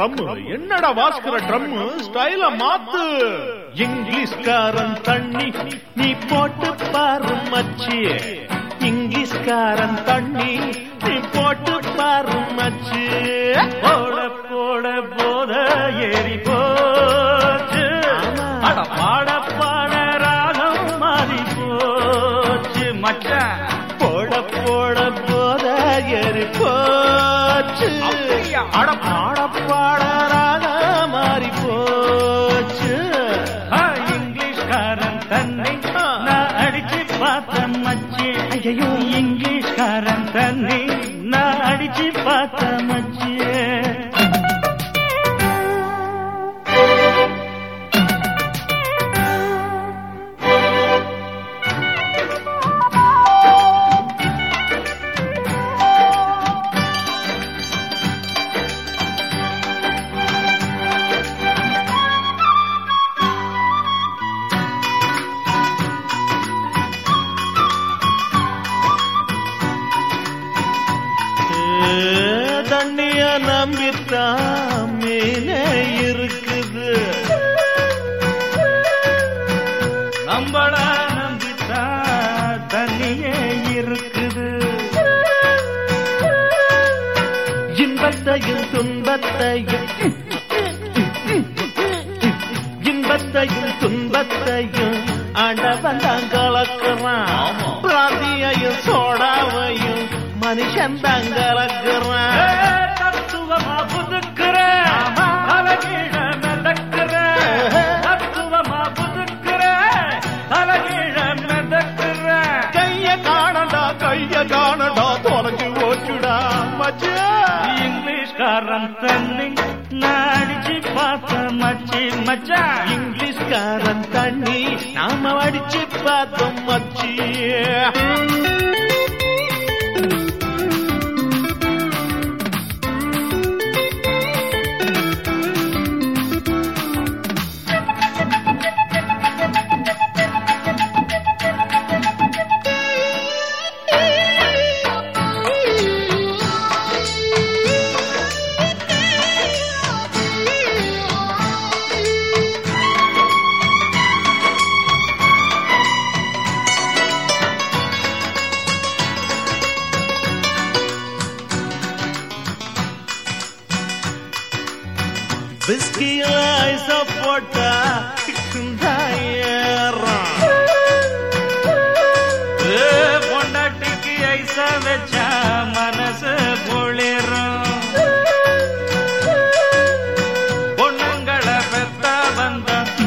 Drum என்னடா வாசிக்கிற drum ஸ்டைல மாத்து இங்கிலீஷ்காரன் தண்ணி நீ போட்டு பாரு மச்சி இங்கிலீஷ்காரன் தண்ணி நீ போட்டு பாரு மச்சி போட போட போத ஏறி போச்சு அட பாட பாட ராகம் மாறி போச்சு மச்சான் போட போட போத ஏறி போச்சு அப்படியா? அட பாட பாட ராக மாறி போச்சு ஆ, இங்கிலீஷ்காரன் தன்னை நான் அடிச்சு பார்த்த மச்சி ஐயோ இங்கிலீஷ்காரன் தன்னை நான் அடிச்சு பார்த்த மச்சி ஏ, தண்ணிய நம்பித்தான் மீனே இருக்குது நம்மள நம்பித்தா தண்ணியே இருக்குது இன்பத்தையும் துன்பத்தையும் இன்பத்தையும் துன்பத்தையும் ஆண்டவன் தான் கலக்குறான் பிராந்தியையும் சோடாவையும் மனுஷன் தான் கலக்குறான் தத்துவமா புதுக்குற தலைகீழ மிதக்குற தத்துவமா புதுக்குற தலைகீழ மிதக்குற கைய காணடா கைய காணடா தொலைஞ்சு ஓச்சுடா மச்சா இங்கிலீஷ்காரன் தண்ணி நாடிச்சு பார்த்த மச்சி மச்சான் இங்கிலீஷ்காரன் தண்ணி நாம அடிச்சு பார்த்தோம் மச்சி பிஸ்கில ஐச போட்டா ஏறான் ஏ, பொண்டாட்டிக்கு ஐச வச்சா மனசு குளிரும் பொண்ணுங்களை பெத்த வந்த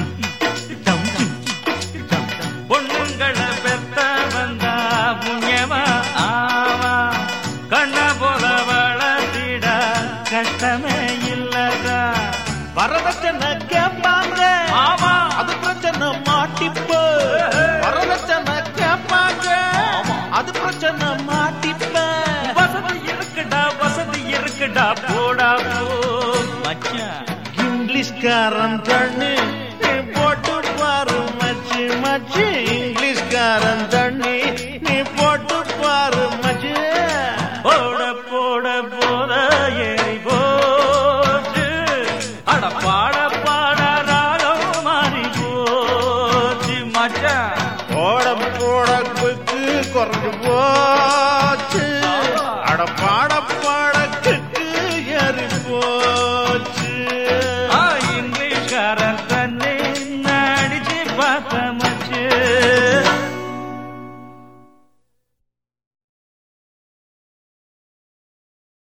பொண்ணுங்களை பெத்த வந்தா புண்ணியமா ஆவா கண்ண போல வளர்த்திட கஷ்டமே இல்லதா வரதட்சணை கேட்பாங்க ஆமா அது பிரச்சனை மாட்டிப்போ வரதட்சணை கேட்பாங்க அது பிரச்சனை மாட்டிப்ப வசதி இருக்குடா வசதி இருக்குடா போடா போ மச்சான் இங்கிலீஷ்காரன் தண்ணி நீ போட்டு பாரு மச்சி மச்சி இங்கிலீஷ்காரன் தண்ணி நீ போட்டு பாரு மச்சி போட போட போத ஏறி போச்சு அட பாட பாட ராகம் மாறி போச்சு மச்சான் போட போட குத்து குறைஞ்சு போச்சு அட பாட பாட